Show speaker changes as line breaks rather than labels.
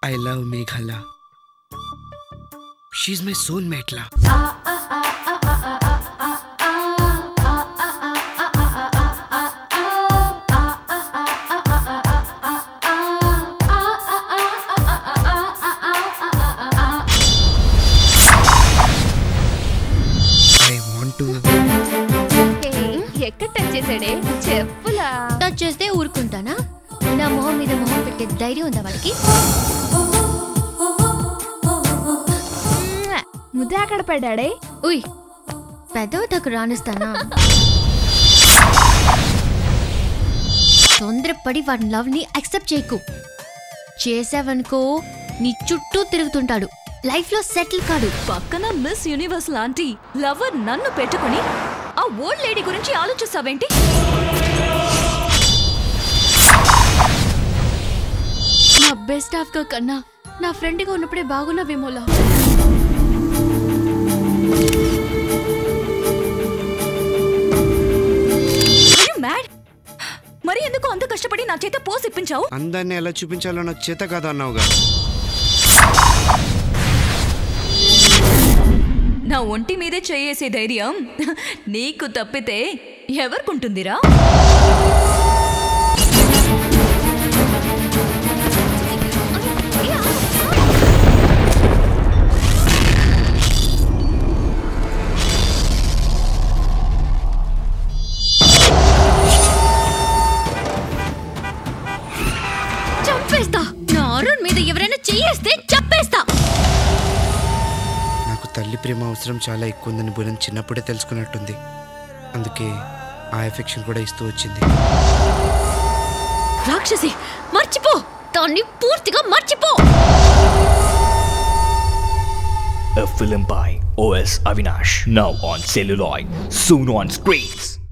I love Meghala she's my soul మేట్లా I want to
ఎక్కడ touch చేశాడే చెప్పులా
టచ్ చేస్తే ఊరుకుంటానా నా మొహం మీద మొహం పెట్టే ధైర్యం ఉందా వాడికి
ముద్ద అక్కడ పడ్డాడే
ఉయ్ పెద్దవతకు రానిస్తానా తొందరపడి వాడి లవ్ ని యాక్సెప్ట్ చేయకు చేసావనుకో నీ చుట్టూ తిరుగుతుంటాడు లైఫ్ లో సెటిల్ కాడు
పక్కన మిస్ యూనివర్స్ లాంటి లవర్ నన్ను పెట్టుకుని ఆ ఓల్డ్ లేడీ గురించి ఆలోచిస్తావేంటి
నా బెస్ట్ హాఫ్ గా కన్నా నా ఫ్రెండ్ గా ఉన్నప్పుడే బాగున్నావేమోలా
మ్యాడ్ మరి ఎందుకు అంత కష్టపడి నా చేత పోస్ ఇప్పించావు
అందాన్ని ఎలా చూపించాలో నాకు చేత కాదు అన్నావుగా
నా ఒంటి మీదే చేయేసే ధైర్యం నీకు తప్పితే ఎవరికుంటుందిరా
చంపేస్తా నా అరుణ్ మీద ఎవరైనా చెయ్యేస్తే చంపేస్తా
నాకు తల్లి ప్రేమ అవసరం చాలా ఎక్కువ ఉందని బురం చిన్నప్పుడే తెలుసుకున్నట్టుంది అందుకే ఆ ఎఫెక్షన్ కూడా ఇస్తూ వచ్చింది
రాక్షసి మర్చిపో దాన్ని పూర్తిగా మర్చిపో
A film by O.S. Avinash. Now on celluloid. Soon on screens.